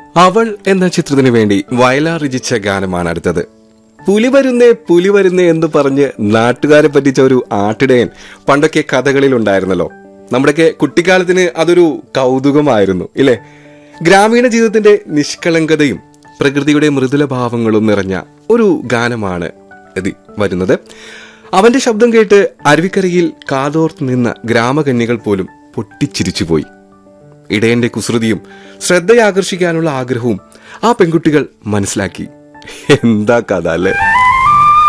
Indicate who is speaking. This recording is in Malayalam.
Speaker 1: അവൾ എന്ന ചിത്രത്തിന് വേണ്ടി വയലാർ രചിച്ച ഗാനമാണ് അടുത്തത് പുലി വരുന്നേ പുലി വരുന്നേ എന്ന് പറഞ്ഞ് നാട്ടുകാരെ പറ്റിച്ച ഒരു ആട്ടിടയൻ പണ്ടൊക്കെ കഥകളിൽ ഉണ്ടായിരുന്നല്ലോ നമ്മുടെയൊക്കെ കുട്ടിക്കാലത്തിന് അതൊരു കൗതുകമായിരുന്നു ഇല്ലേ ഗ്രാമീണ ജീവിതത്തിന്റെ നിഷ്കളങ്കതയും പ്രകൃതിയുടെ മൃദുല ഭാവങ്ങളും നിറഞ്ഞ ഒരു ഗാനമാണ് ഇത് വരുന്നത് അവന്റെ ശബ്ദം കേട്ട് അരുവിക്കരയിൽ കാതോർത്ത് നിന്ന ഗ്രാമകന്യകൾ പോലും പൊട്ടിച്ചിരിച്ചുപോയി ഇടയന്റെ കുസൃതിയും ശ്രദ്ധയാകർഷിക്കാനുള്ള ആഗ്രഹവും ആ പെൺകുട്ടികൾ മനസ്സിലാക്കി എന്താ കഥ അല്ലേ